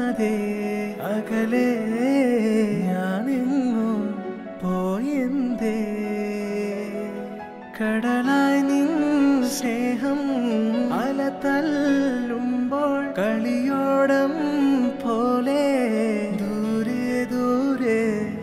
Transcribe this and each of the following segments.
കാണാതെ അകലെ ഞാനെങ്ങോ പോയെന്തേ കടലായി നിൻ സ്നേഹം അല തല്ലുമ്പോൾ കളിയോടം പോലെ ദൂരെ ദൂരെ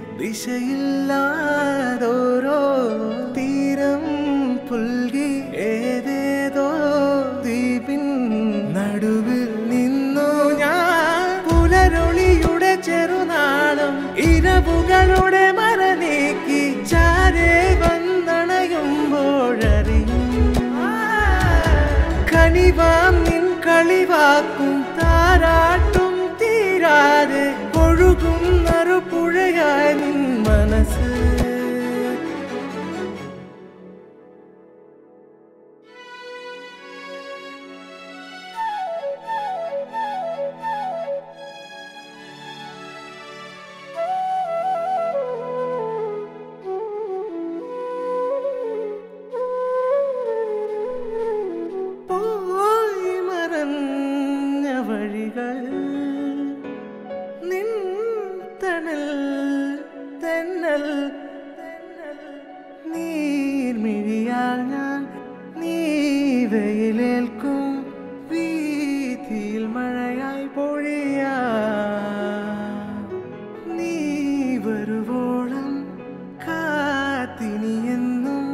ദിശയില്ലാതോരോ തീരം പുൽകി ഏതേതോ ദ്വീപിൻ നടുവിൽ നിന്നു ഞാൻ പുലരൊളിയുടെ ചെറുനാളം ഇരവുകളുടെ മറനീക്കി ചാരേ വന്നണയുമ്പോഴറിയും കനിവാം നിൻ കളിവാക്കും താരാട്ടും തീരാതെ ഒഴുകും നറുപുഴയായി നിൻ മനസ്സ് പോയി മറഞ്ഞ വഴികൾ നിൻ തണൽ തെന്നൽ നീർമിഴിയാൽ ഞാൻ നീ വെയിലേൽക്കും വീതിയിൽ മഴയായി പൊഴിയാ നീ വരുവോളം കാത്തിനിയെന്നും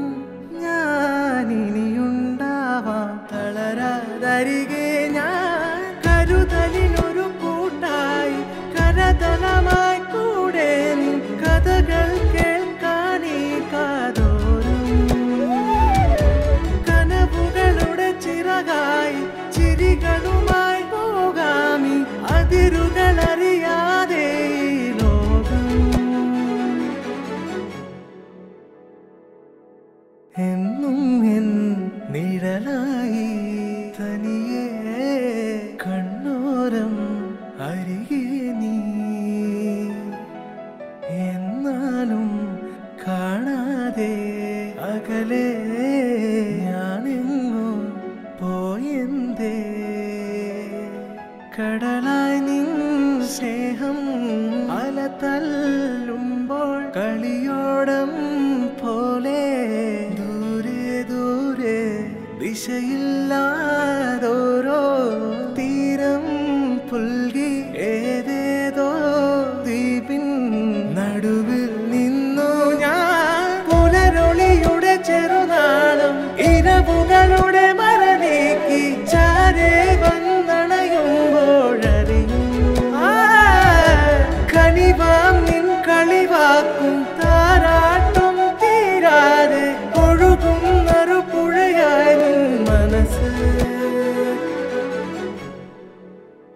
ഞാനിനിയുണ്ടാവാം തളരാതരികെ ഞാൻ കരുതലിനൊരു കൂട്ടായി കരതലമായി കൂടെ നിൻ കഥകൾ കേൾക്കാനീ കാതോരും കനവുകളുടെ ചിറകായി ചിരികളുമായി പോകാമി അതിരുകൾ അറിയാതെ ഈ ലോകം എന്നും എൻ നിഴലായി തനിയെ കണ്ണോരം അരികെ നീ എന്നാലും കാണാതെ അകലെ ഞാനെങ്ങോ പോയെന്തേ കടലായി നിൻ സ്നേഹം അല തല്ലുമ്പോൾ കളിയോടം പോലെ ദൂരെ ദൂരെ ദിശയില്ലാതോ